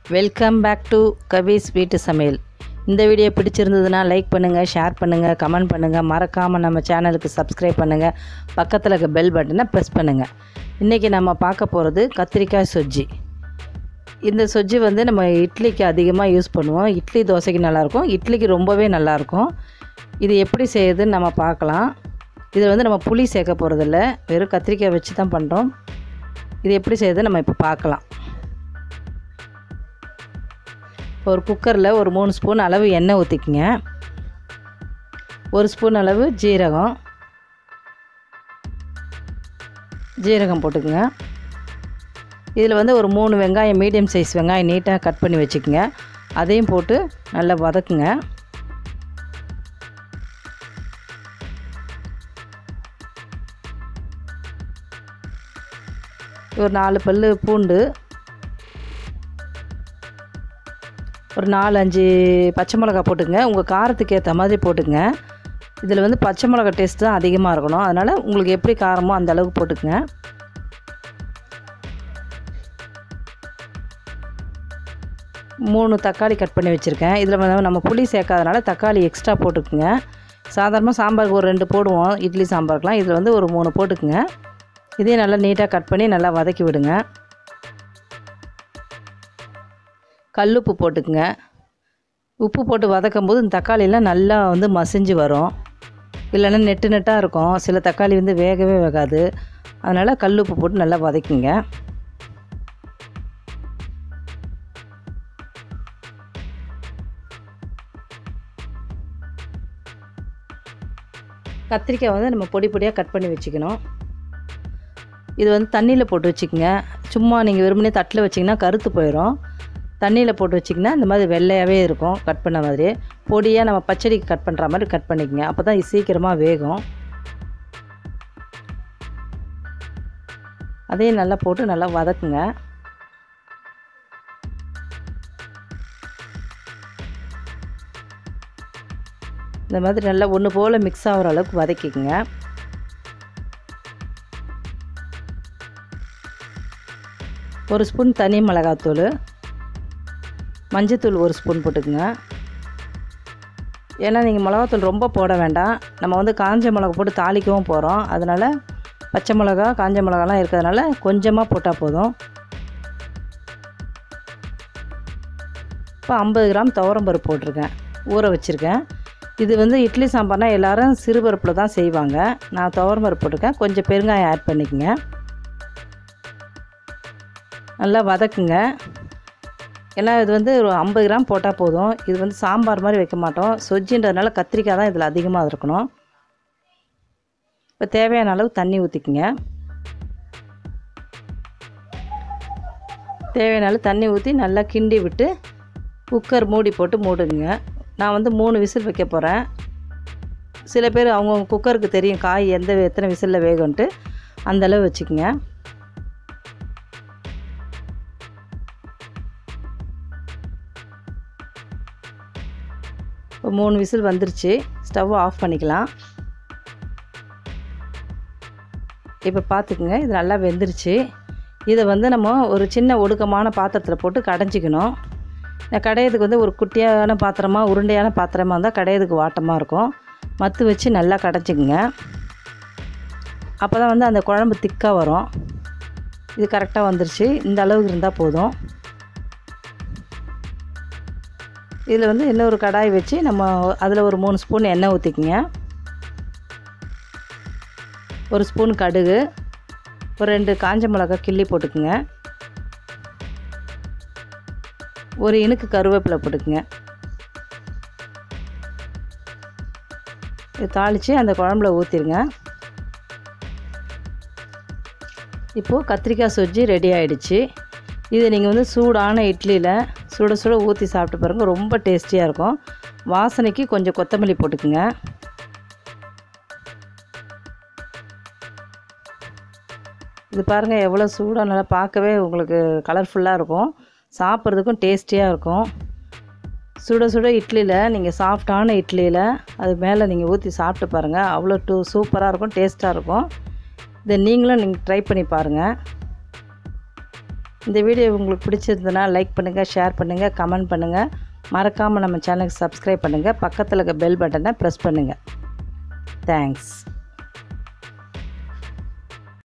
welcome back to கபீஸ் வீட்டு சமையல் இந்த வீடியோ பிடிச்சிருந்ததுன்னா லைக் பண்ணுங்கள் ஷேர் பண்ணுங்கள் கமெண்ட் பண்ணுங்கள் மறக்காமல் நம்ம சேனலுக்கு சப்ஸ்கிரைப் பண்ணுங்கள் பக்கத்தில் இருக்க பெல் பட்டனை ப்ரெஸ் பண்ணுங்கள் இன்றைக்கி நம்ம பார்க்க போகிறது கத்திரிக்காய் சொஜ்ஜி இந்த சொஜ்ஜி வந்து நம்ம இட்லிக்கு அதிகமாக யூஸ் பண்ணுவோம் இட்லி தோசைக்கு நல்லாயிருக்கும் இட்லிக்கு ரொம்பவே நல்லாயிருக்கும் இது எப்படி செய்யுதுன்னு நம்ம பார்க்கலாம் இதில் வந்து நம்ம புளி சேர்க்க போகிறதில்ல வெறும் கத்திரிக்காய் வச்சு தான் பண்ணுறோம் இது எப்படி செய்யுது நம்ம இப்போ பார்க்கலாம் ஒரு குக்கரில் ஒரு மூணு ஸ்பூன் அளவு எண்ணெய் ஊற்றிக்குங்க ஒரு ஸ்பூன் அளவு ஜீரகம் ஜீரகம் போட்டுக்குங்க இதில் வந்து ஒரு மூணு வெங்காயம் மீடியம் சைஸ் வெங்காயம் நீட்டாக கட் பண்ணி வச்சுக்கோங்க அதையும் போட்டு நல்லா வதக்குங்க ஒரு நாலு பல் பூண்டு ஒரு நாலு அஞ்சு பச்சை மிளகா போட்டுங்க உங்கள் காரத்துக்கு ஏற்ற மாதிரி போட்டுங்க இதில் வந்து பச்சை மிளகா டேஸ்ட் தான் அதிகமாக இருக்கணும் அதனால் உங்களுக்கு எப்படி காரமோ அந்த அளவுக்கு போட்டுக்குங்க மூணு தக்காளி கட் பண்ணி வச்சுருக்கேன் இதில் வந்து நம்ம புளி சேர்க்காதனால தக்காளி எக்ஸ்ட்ரா போட்டுக்குங்க சாதாரணமாக சாம்பாருக்கு ஒரு ரெண்டு போடுவோம் இட்லி சாம்பாருக்கெலாம் இதில் வந்து ஒரு மூணு போட்டுக்குங்க இதையும் நல்லா நீட்டாக கட் பண்ணி நல்லா வதக்கி விடுங்க கல்லுப்பு போட்டுக்குங்க உப்பு போட்டு வதக்கும் போது இந்த தக்காளியெல்லாம் நல்லா வந்து மசிஞ்சு வரும் இல்லைன்னா நெட்டு நெட்டாக இருக்கும் சில தக்காளி வந்து வேகவே வேகாது அதனால் கல்லுப்பு போட்டு நல்லா வதக்கிங்க கத்திரிக்காய் வந்து நம்ம பொடி பொடியாக கட் பண்ணி வச்சுக்கணும் இது வந்து தண்ணியில் போட்டு வச்சுக்கோங்க சும்மா நீங்கள் வெறுமனே தட்டில் வச்சிங்கன்னா கருத்து போயிடும் தண்ணியில் போட்டு வச்சிங்கன்னா இந்த மாதிரி வெள்ளையாகவே இருக்கும் கட் பண்ண மாதிரி பொடியாக நம்ம பச்சடிக்கு கட் பண்ணுற மாதிரி கட் பண்ணிக்கங்க அப்போ தான் சீக்கிரமாக வேகும் அதையும் நல்லா போட்டு நல்லா வதக்குங்க இந்த மாதிரி நல்லா ஒன்று போல் மிக்ஸ் ஆகிற அளவுக்கு வதக்கிக்கங்க ஒரு ஸ்பூன் தனி மிளகாத்தூள் மஞ்சத்தூள் ஒரு ஸ்பூன் போட்டுக்குங்க ஏன்னா நீங்கள் மிளகாத்தூள் ரொம்ப போட வேண்டாம் நம்ம வந்து காஞ்ச மிளகா போட்டு தாளிக்கவும் போகிறோம் அதனால் பச்சை மிளகா காஞ்ச மிளகாலாம் இருக்கிறதுனால கொஞ்சமாக போட்டால் போதும் இப்போ ஐம்பது கிராம் துவரம்பருப்பு போட்டிருக்கேன் ஊற வச்சுருக்கேன் இது வந்து இட்லி சாம்பார்னால் எல்லோரும் சிறுபருப்பில் தான் செய்வாங்க நான் துவரம்பருப்பு போட்டிருக்கேன் கொஞ்சம் பெருங்காயம் ஆட் பண்ணிக்கோங்க நல்லா வதக்குங்க ஏன்னா இது வந்து ஒரு ஐம்பது கிராம் போட்டால் போதும் இது வந்து சாம்பார் மாதிரி வைக்க மாட்டோம் சொஜ்ஜின்றதுனால கத்திரிக்காய் தான் இதில் அதிகமாக இருக்கணும் இப்போ தேவையான அளவு தண்ணி ஊற்றிக்குங்க தேவையான அளவு தண்ணி ஊற்றி நல்லா கிண்டி விட்டு குக்கர் மூடி போட்டு மூடுங்க நான் வந்து மூணு விசில் வைக்க போகிறேன் சில பேர் அவங்கவுங்க குக்கருக்கு தெரியும் காய் எந்த எத்தனை விசிலில் வேகும்ன்ட்டு அந்தளவு வச்சுக்கோங்க இப்போ மூணு விசில் வந்துருச்சு ஸ்டவ் ஆஃப் பண்ணிக்கலாம் இப்போ பார்த்துக்குங்க இது நல்லா வெந்துருச்சு இதை வந்து நம்ம ஒரு சின்ன ஒடுக்கமான பாத்திரத்தில் போட்டு கடைஞ்சிக்கணும் இந்த கடையதுக்கு வந்து ஒரு குட்டியான பாத்திரமாக உருண்டையான பாத்திரமாக இருந்தால் கடையதுக்கு வாட்டமாக இருக்கும் மத்து வச்சு நல்லா கடைச்சிக்குங்க அப்போ தான் வந்து அந்த குழம்பு திக்காக வரும் இது கரெக்டாக வந்துருச்சு இந்த அளவுக்கு இருந்தால் போதும் இதில் வந்து இன்னொரு கடாய் வச்சு நம்ம அதில் ஒரு மூணு ஸ்பூன் எண்ணெய் ஊற்றிக்குங்க ஒரு ஸ்பூன் கடுகு ஒரு ரெண்டு காஞ்ச மிளகா கிள்ளி போட்டுக்குங்க ஒரு இனுக்கு கருவேப்பிலை போட்டுக்குங்க இது தாளித்து அந்த குழம்புல ஊற்றிடுங்க இப்போது கத்திரிக்காய் சொஜ்ஜி ரெடி ஆகிடுச்சு இது நீங்கள் வந்து சூடான இட்லியில் சுட சுட ஊற்றி சாப்பிட்டு பாருங்கள் ரொம்ப டேஸ்டியாக இருக்கும் வாசனைக்கு கொஞ்சம் கொத்தமல்லி போட்டுக்குங்க இது பாருங்கள் எவ்வளோ சூடாக நல்லா பார்க்கவே உங்களுக்கு கலர்ஃபுல்லாக இருக்கும் சாப்பிட்றதுக்கும் டேஸ்டியாக இருக்கும் சுட சுட இட்லியில் நீங்கள் சாஃப்டான இட்லியில் அது மேலே நீங்கள் ஊற்றி சாப்பிட்டு பாருங்கள் அவ்வளோ டூ சூப்பராக இருக்கும் டேஸ்ட்டாக இருக்கும் இதை நீங்களும் நீங்கள் ட்ரை பண்ணி பாருங்கள் இந்த வீடியோ உங்களுக்கு பிடிச்சிருந்ததுன்னா லைக் பண்ணுங்கள் ஷேர் பண்ணுங்கள் கமெண்ட் பண்ணுங்கள் மறக்காமல் நம்ம சேனலுக்கு சப்ஸ்கிரைப் பண்ணுங்கள் பக்கத்தில் இருக்க பெல் பட்டனை ப்ரெஸ் பண்ணுங்கள் தேங்க்ஸ்